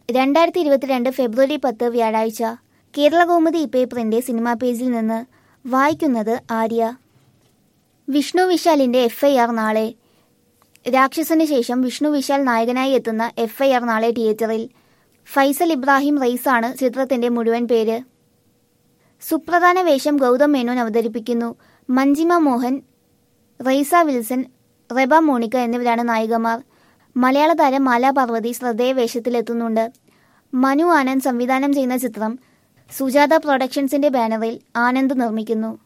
രണ്ടായിരത്തി ഇരുപത്തിരണ്ട് ഫെബ്രുവരി പത്ത് വ്യാഴാഴ്ച കേരളകൗമുദി പേപ്പറിന്റെ സിനിമാ പേജിൽ നിന്ന് വായിക്കുന്നത് ആര്യ വിഷ്ണു വിശാലിന്റെ എഫ് ഐ ആർ നാളെ രാക്ഷസന് ശേഷം വിഷ്ണു വിശാൽ നായകനായി എത്തുന്ന എഫ് ഐ ആർ നാളെ തിയേറ്ററിൽ ഫൈസൽ ഇബ്രാഹിം റൈസാണ് ചിത്രത്തിന്റെ മുഴുവൻ പേര് സുപ്രധാന വേഷം ഗൗതം മേനോൻ അവതരിപ്പിക്കുന്നു മഞ്ജിമ മോഹൻ റൈസ വിൽസൺ റെബ മോണിക്ക എന്നിവരാണ് നായികമാർ മലയാള താരം മാലാ പാർവതി ശ്രദ്ധേയ വേഷത്തിലെത്തുന്നുണ്ട് മനു ആനന്ദ് സംവിധാനം ചെയ്യുന്ന ചിത്രം സുജാത പ്രൊഡക്ഷൻസിന്റെ ബാനറിൽ ആനന്ദ് നിർമ്മിക്കുന്നു